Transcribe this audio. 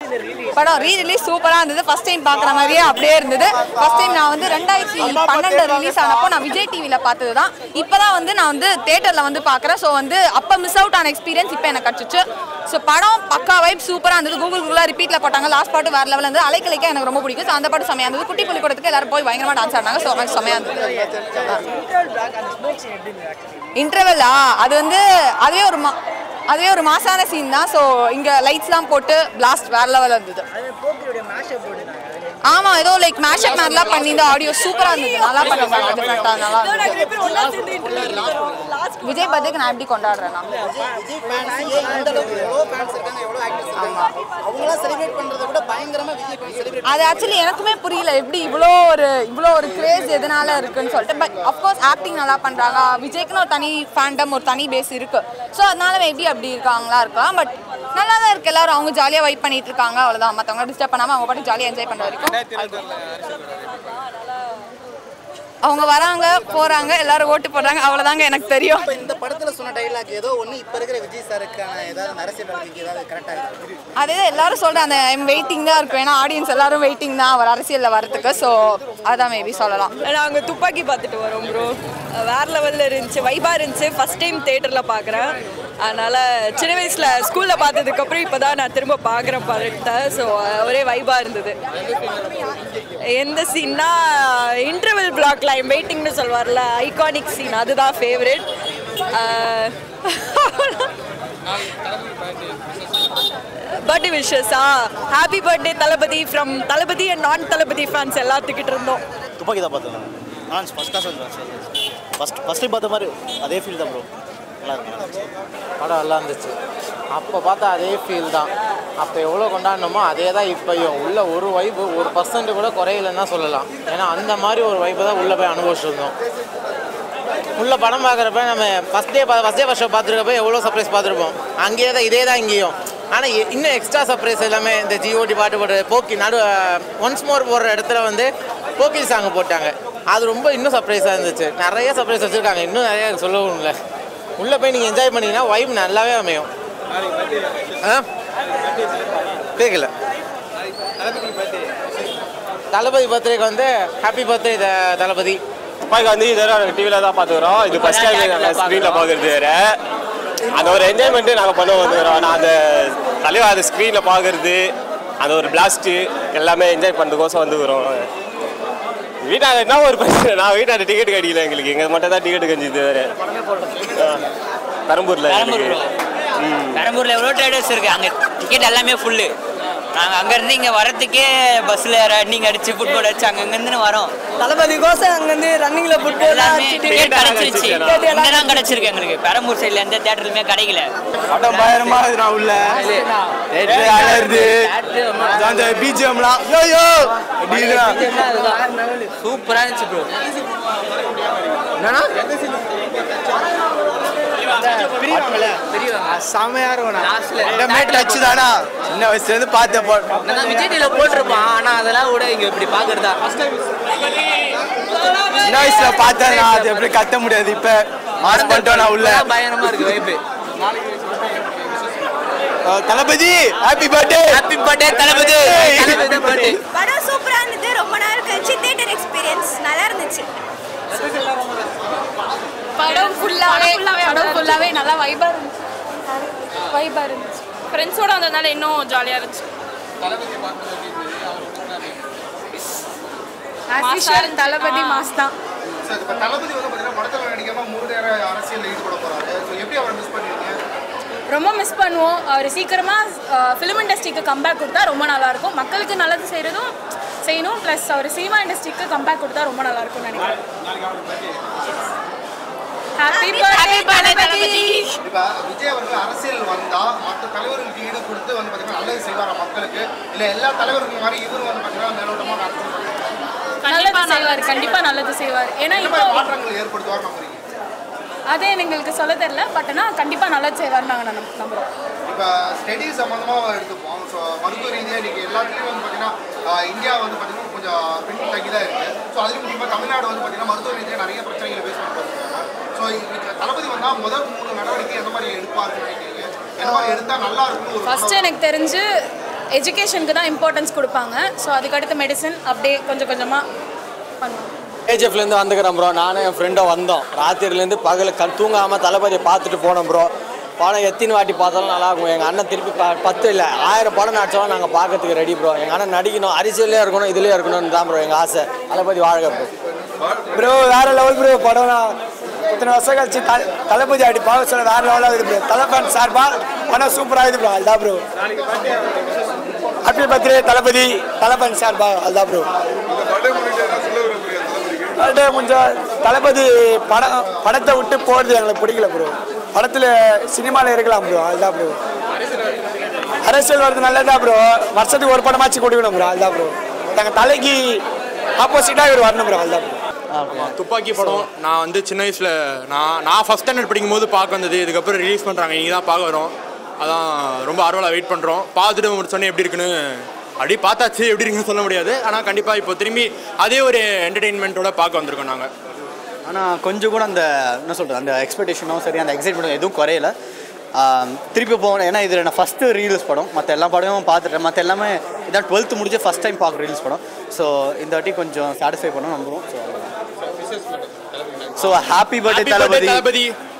படம் re release சூப்பராக இருந்தது ஃபர்ஸ்ட் டைம் பார்க்குற மாதிரியே அப்படியே இருந்தது ஃபர்ஸ்ட் டைம் நான் வந்து ரெண்டாயிரத்தி பன்னெண்டு ரிலீஸ் ஆனப்போ நான் விஜய் டிவியில் பார்த்தது தான் இப்போ தான் வந்து நான் வந்து தேட்டரில் வந்து பார்க்குறேன் ஸோ வந்து அப்போ மிஸ் அவுட் ஆன எக்ஸ்பீரியன்ஸ் இப்போ எனக்கு கிடச்சிச்சு ஸோ படம் பக்கா வைப் சூப்பராக இருந்தது கூகுள் கூகுளாக ரிப்பீட்டில் போட்டாங்க லாஸ்ட் பாட்டு வேறு லெவலில் இருந்தது அலைக்கலைக்க எனக்கு ரொம்ப பிடிக்கும் ஸோ அந்த பாட்டு செமையாக இருந்தது குட்டி பள்ளிக்கூடத்துக்கு எல்லாரும் போய் பயங்கரமாக டான்ஸ் ஆடினாங்க ஸோ எனக்கு செமையாக இருந்தது இன்டர்வெல்லா அது வந்து அதுவே ஒரு மா அதுவே ஒரு மாசான சீன் தான் ஸோ இங்கே லைட்ஸ்லாம் போட்டு பிளாஸ்ட் வேற லெவலில் இருந்தது ஆமா ஏதோ லைக் மேஷப் மாதிரிலாம் பண்ணி இந்த ஆடியோ சூப்பரா இருந்தது நல்லா பண்ணிருந்தாங்க டிஃப்ரெண்டா நல்லா இருந்தது. விஜய் பர்த்டேக்கு நான் எப்படி கொண்டாடுறேன் நான் விஜய் ஃபேன்ஸ் ஏன் இந்த அளவுக்கு எவ்வளோ ஃபேன்ஸ் இருக்காங்க எவ்வளோ ஆக்டர்ஸ் இருக்காங்க அவங்களாம் செலிப்ரேட் பண்றதை விட பயங்கரமா விஜய் ஃபேன்ஸ் செலிப்ரேட் அது ஆக்சுவலி எனக்குமே புரியல எப்படி இவ்வளோ ஒரு இவ்வளோ ஒரு கிரேஸ் எதனால இருக்குன்னு சொல்லிட்டு பட் அஃப்கோர்ஸ் ஆக்டிங் நல்லா பண்ணுறாங்க விஜய்க்குன்னு ஒரு தனி ஃபேண்டம் ஒரு தனி பேஸ் இருக்கு ஸோ அதனால மேபி அப்படி இருக்காங்களா இருக்கலாம் பட் நல்லா தான் இருக்கு எல்லாரும் அவங்க ஜாலியாக வைப் பண்ணிட்டு இருக்காங்க அவ்வளோதான் மற்றவங்க டிஸ்டர்ப் பண்ணாமல் அவங்க பாட்டு ஜாலியாக என்ஜாய் பண்ணுற வரைக்கும் அவங்க வராங்க போறாங்க எல்லாரும் ஓட்டு போடுறாங்க அவ்வளோதாங்க எனக்கு தெரியும் இப்போ இந்த படத்துல சொன்ன டைலாக் ஏதோ ஒன்று இப்போ இருக்கிற விஜய் சாருக்கான ஏதாவது அரசியல் வாழ்க்கைக்கு ஏதாவது கரெக்டாக இருக்கு அதே எல்லாரும் சொல்றாங்க அந்த ஐம் வெயிட்டிங் தான் இருக்கும் ஏன்னா ஆடியன்ஸ் எல்லாரும் வெயிட்டிங் தான் அவர் அரசியலில் வரதுக்கு ஸோ அதான் மேபி சொல்லலாம் நாங்கள் துப்பாக்கி பார்த்துட்டு வரோம் ப்ரோ வேற லெவலில் இருந்துச்சு வைபாக இருந்துச்சு ஃபர்ஸ்ட் டைம் தேட்டரில் பார்க்குறேன் அதனால் சின்ன வயசில் ஸ்கூலில் பார்த்ததுக்கப்புறம் இப்போ தான் நான் திரும்ப பார்க்குறேன் படத்தை ஸோ ஒரே வைபாக இருந்தது எந்த சீன்னா இன்டர்வல் பிளாக்ல ஐம் வெயிட்டிங்னு சொல்வார்ல ஐகானிக் சீன் அதுதான் ஃபேவரட் பர்த்டே விஷஸா happy birthday Thalapathy from Thalapathy and நான் தளபதி ஃபேன்ஸ் எல்லாத்துக்கிட்ட இருந்தோம் துப்பாக்கி தான் பார்த்தேன் நான் first class first first time பார்த்த மாதிரி அதே ஃபீல் தான் ப்ரோ நல்லா இருக்கு நல்லா இருந்துச்சு. படம் நல்லா இருந்துச்சு அப்போ பார்த்தா அதே ஃபீல் தான் அப்போ எவ்வளோ கொண்டாடினோமோ அதே தான் இப்போயும் உள்ள ஒரு வைப்பு ஒரு பர்சன்ட் கூட குறையலன்னு தான் சொல்லலாம் ஏன்னா அந்த மாதிரி ஒரு வைப்பை தான் உள்ளே போய் அனுபவிச்சிருந்தோம் உள்ள படம் பார்க்குறப்ப நம்ம first day first day first பார்த்துருக்கப்ப எவ்வளோ சர்ப்ரைஸ் பார்த்துருப்போம் அங்கேயே தான் இதே தான் இங்கேயும் ஆனால் இன்னும் எக்ஸ்ட்ரா சர்ப்ரைஸ் எல்லாமே இந்த ஜிஓடி பாட்டு போடுற போக்கி நடு ஒன்ஸ் மோர் போடுற இடத்துல வந்து போக்கில் சாங் போட்டாங்க அது ரொம்ப இன்னும் சர்ப்ரைஸாக இருந்துச்சு நிறைய சர்ப்ரைஸ் வச்சுருக்காங்க இன்னும் நிறைய சொல்லவும் இல்லை உள்ளே போய் நீங்கள் என்ஜாய் பண்ணீங்கன்னா வைப் நல்லாவே அமையும் ஆ கேட்கல தளபதி பர்த்டேக்கு வந்து ஹாப்பி பர்த்டே தளபதி துப்பாக்கி வந்து இதோட நாங்கள் டிவியில் தான் பார்த்துக்கிறோம் இது ஃபஸ்ட் டைம் நாங்கள் ஸ்க்ரீனில் பார்க்குறது வேறு அந்த ஒரு என்ஜாய்மெண்ட்டு நாங்கள் பண்ண வந்துக்கிறோம் நான் அந்த தலைவர் அந்த ஸ்க்ரீனில் பார்க்குறது அந்த ஒரு பிளாஸ்ட்டு எல்லாமே என்ஜாய் பண்ணுறதுக்கோசம் வந்துக்கிறோம் வீட்டாண்ட என்ன ஒரு பிரச்சனை நான் வீட்டாண்ட டிக்கெட் கிடைக்கல எங்களுக்கு எங்களுக்கு மட்டும் தான் டிக்கெட் கஞ்சிது வேறு பெரம்பூரில் எங்களுக்கு பெரம்பூர்ல எவ்வளோ ட்ரேடர்ஸ் இருக்கு அங்க டிக்கெட் எல்லாமே ஃபுல்லு நாங்க அங்க இருந்து இங்க வரதுக்கே பஸ்ல ரன்னிங் அடிச்சு ஃபுட்பால் அடிச்சு அங்க இருந்து வரோம் தளபதி கோசம் அங்கேருந்து ரன்னிங்ல ஃபுட்பால் எல்லாமே டிக்கெட் கிடைச்சிருச்சு இங்க தான் கிடைச்சிருக்கு எங்களுக்கு பெரம்பூர் சைடுல எந்த தேட்டர்லயுமே கிடைக்கல படம் பயங்கரமா இருக்குண்ணா உள்ள தேட்டர் அலருது அந்த பிஜிஎம்லாம் ஐயோ சூப்பரா இருந்துச்சு ப்ரோ செமையா இருக்கும் இந்த மேட் டச் தானா சின்ன வயசுல இருந்து பார்த்த போட்டோம் விஜய் டிவில போட்டிருப்பான் ஆனா அதெல்லாம் கூட இங்க இப்படி பாக்குறதா சின்ன வயசுல பார்த்தேன் நான் அது எப்படி கத்த முடியாது இப்ப மாஸ் பண்ணிட்டோம் நான் உள்ள பயங்கரமா இருக்கு வைப்பு அஹ் Thalapathy happy birthday happy birthday Thalapathy Thalapathy birthday படம் சூப்பரா இருந்தது ரொம்ப நாள் கழிச்சு தியேட்டர் எக்ஸ்பீரியன்ஸ் நல்லா இருந்துச்சு படம் ஃபுல்லாவே படம் ஃபுல்லாவே நல்லா வைபா இருந்துச்சு வைபா இருந்துச்சு ஃப்ரெண்ட்ஸோட வந்ததுனால இன்னும் ஜாலியாக இருந்துச்சு தளபதி மாஸ் தான் இப்போ தளபதி வந்து பார்த்தீங்கன்னா படத்தில் நடிக்காம மூணு நேரம் அரசியலில் ஈடுபட போறாரு ஸோ எப்படி அவரை மிஸ் பண்ணுவீங்க ரொம்ப மிஸ் பண்ணுவோம் அவர் சீக்கிரமாக ஃபிலிம் இண்டஸ்ட்ரிக்கு கம்பேக் கொடுத்தா ரொம்ப நல்லா இருக்கும் மக்களுக்கு நல்லது செய்கிறதும் செய்யணும் ப்ளஸ் அவர் சினிமா இண்டஸ்ட்ரிக்கு கம்பேக் கொடுத்தா ரொம்ப நல்லா இருக்கும்னு நினைக்கிறேன் ஹாப்பி பர்த்டே தளபதி இப்போ விஜய் அவர்கள் அரசியல் வந்தா மற்ற தலைவர்களுக்கு ஈடு கொடுத்து வந்து பார்த்தீங்கன்னா நல்லது செய்வாரா மக்களுக்கு இல்லை எல்லா தலைவர்கள் மாதிரி இவரும் வந்து பார்த்தீங்கன்னா மேலோட்டமாக அரசியல் பண்ணுவாங்க நல்லது செய்வார் கண்டிப்பாக நல்லது செய்வார் ஏன்னா இந்த இப்போ மாதிரி மாற்றங்கள் ஏற்படுத்துவார் நம்புறீங்க அதே எங்களுக்கு சொல்ல தெரியல பட் ஆனால் கண்டிப்பாக நல்லது செய்வார்னு நாங்கள் நம்ப நம்புகிறோம் இப்போ ஸ்டடி சம்மந்தமாக எடுத்துப்போம் ஸோ மருத்துவ ரீதியாக இன்றைக்கி எல்லாத்துலேயும் வந்து பார்த்தீங்கன்னா ஆஹ், இந்தியா வந்து பார்த்தீங்கன்னா கொஞ்சம் பின் தங்கி தான் இருக்குது ஸோ அதுலேயும் முக்கியமாக தமிழ்நாடு வந்து பார்த்தீங்கன்னா மருத்துவ ரீதியாக நிறைய பிரச்சனைகளை ஃபேஸ் பண்ணிட்டு ஸோ தளபதி வந்தால் முதல் மூணு நடவடிக்கை எந்த மாதிரி எடுப்பாருன்னு நினைக்கிறீங்க எந்த மாதிரி எடுத்தால் நல்லா இருக்கும்னு ஒரு ஃபர்ஸ்ட் எனக்கு தெரிஞ்சு எஜுகேஷனுக்கு தான் இம்பார்ட்டன்ஸ் கொடுப்பாங்க ஸோ அதுக்கடுத்து மெடிசன் அப்படியே கொஞ்சம் கொஞ்சமாக பண்ணுவோம் கேஜிஎஃப்லேருந்து வந்துக்கிறேன் ப்ரோ நானும் என் ஃப்ரெண்டும் வந்தோம் ராத்திரிலேருந்து பகல் கண் தூங்காமல் தளபதியை பார்த்துட்டு போனோம் ப்ரோ படம் எத்தனை வாட்டி பார்த்தாலும் நல்லா இருக்கும் எங்கள் அண்ணன் திருப்பி ப பத்து இல்லை ஆயிரம் படம் நடிச்சாலும் நாங்கள் பார்க்கறதுக்கு ரெடி ப்ரோ எங்கள் அண்ணன் நடிக்கணும் அரசியலே இருக்கணும் இதுலேயே இருக்கணும்னு தான் ப்ரோ எங்கள் ஆசை தளபதி வாழ்க ப்ரோ ப்ரோ வேற லெவல் ப்ரோ படம்னா இத்தனை வருஷம் கழிச்சு த தளபதி ஆடி பார்க்க சொல்ல வேற லெவலாக இருக்குது ப்ரோ தலப்பன் சார்பா படம் சூப்பராக இருக்குது ப்ரோ அதுதான் ப்ரோ ஹாப்பி பர்த்டே தளபதி தலப்பன் சார்பா அதுதான் ப்ரோ பர்த்டே கொஞ்சம் தளபதி படம் படத்தை விட்டு போகிறது எங்களுக்கு பிடிக்கல ப்ரோ படத்தில் சினிமாவில் இருக்கலாம் ப்ரோ அதுதான் ப்ரோ அரசியல் வருது நல்லதா ப்ரோ வருஷத்துக்கு ஒரு படமாச்சு கொடுக்கணும் ப்ரோ அதுதான் ப்ரோ நாங்கள் தலைக்கு ஆப்போசிட்டாக இவர் வரணும் ப்ரோ அதுதான் ப்ரோ துப்பாக்கி படம் நான் வந்து சின்ன வயசில் நான் நான் ஃபஸ்ட் ஸ்டாண்டர்ட் படிக்கும் போது பார்க்க வந்தது இதுக்கப்புறம் ரிலீஸ் பண்ணுறாங்க இன்றைக்கி தான் பார்க்க வரோம் அதான் ரொம்ப ஆர்வலாக வெயிட் பண்ணுறோம் பார்த்துட்டு முடிச்சோன்னே எப்படி இருக்குன்னு அப்படியே பார்த்தாச்சு எப்படி இருக்குன்னு சொல்ல முடியாது ஆனால் கண்டிப்பாக இப்போ திரும்பி அதே ஒரு என்டர்டெயின்மெண்ட்டோட பார்க்க வந்திருக்கோம் நாங்கள் ஆனால் கொஞ்சம் கூட அந்த என்ன சொல்கிறது அந்த எக்ஸ்பெக்டேஷனும் சரி அந்த எக்ஸைட்மெண்ட்டும் எதுவும் குறையல ஆம், திருப்பி போகணும் ஏன்னா இதில் நான் ஃபஸ்ட்டு ரீல்ஸ் படம் மற்ற எல்லா படமும் பார்த்துட்டேன் மற்ற எல்லாமே இதான் டுவெல்த்து முடிஞ்சு ஃபஸ்ட் டைம் பார்க்குற ரீல்ஸ் படம் ஸோ இந்த வாட்டி கொஞ்சம் சாட்டிஸ்ஃபை பண்ண நம்புகிறோம் so so happy birthday Happy birthday, Thalapathy தளபதி